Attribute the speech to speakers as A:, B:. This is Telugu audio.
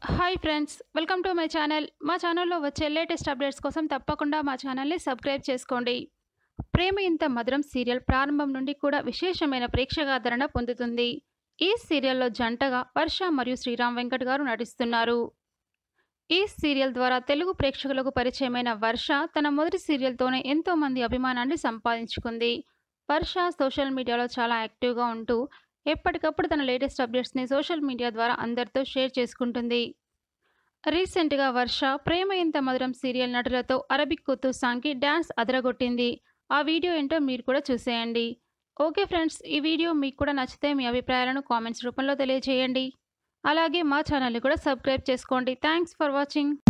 A: hi friends welcome to my channel మా ఛానల్లో వచ్చే లేటెస్ట్ అప్డేట్స్ కోసం తప్పకుండా మా ఛానల్ని సబ్స్క్రైబ్ చేసుకోండి ప్రేమ ఇంత మధురం సీరియల్ ప్రారంభం నుండి కూడా విశేషమైన ప్రేక్షకాదరణ పొందుతుంది ఈ సీరియల్లో జంటగా వర్ష మరియు శ్రీరామ్ వెంకట్ గారు నటిస్తున్నారు ఈ సీరియల్ ద్వారా తెలుగు ప్రేక్షకులకు పరిచయమైన వర్ష తన మొదటి సీరియల్తోనే ఎంతో మంది అభిమానాన్ని సంపాదించుకుంది వర్ష సోషల్ మీడియాలో చాలా యాక్టివ్గా ఉంటూ ఎప్పటికప్పుడు తన లేటెస్ట్ అప్డేట్స్ని సోషల్ మీడియా ద్వారా అందరితో షేర్ చేసుకుంటుంది రీసెంట్గా వర్ష ప్రేమ ఎంత మధురం సీరియల్ నటులతో అరబిక్ కుత్తు సాంగ్కి డ్యాన్స్ అదరగొట్టింది ఆ వీడియో ఏంటో మీరు కూడా చూసేయండి ఓకే ఫ్రెండ్స్ ఈ వీడియో మీకు కూడా నచ్చితే మీ అభిప్రాయాలను కామెంట్స్ రూపంలో తెలియజేయండి అలాగే మా ఛానల్ని కూడా సబ్స్క్రైబ్ చేసుకోండి థ్యాంక్స్ ఫర్ వాచింగ్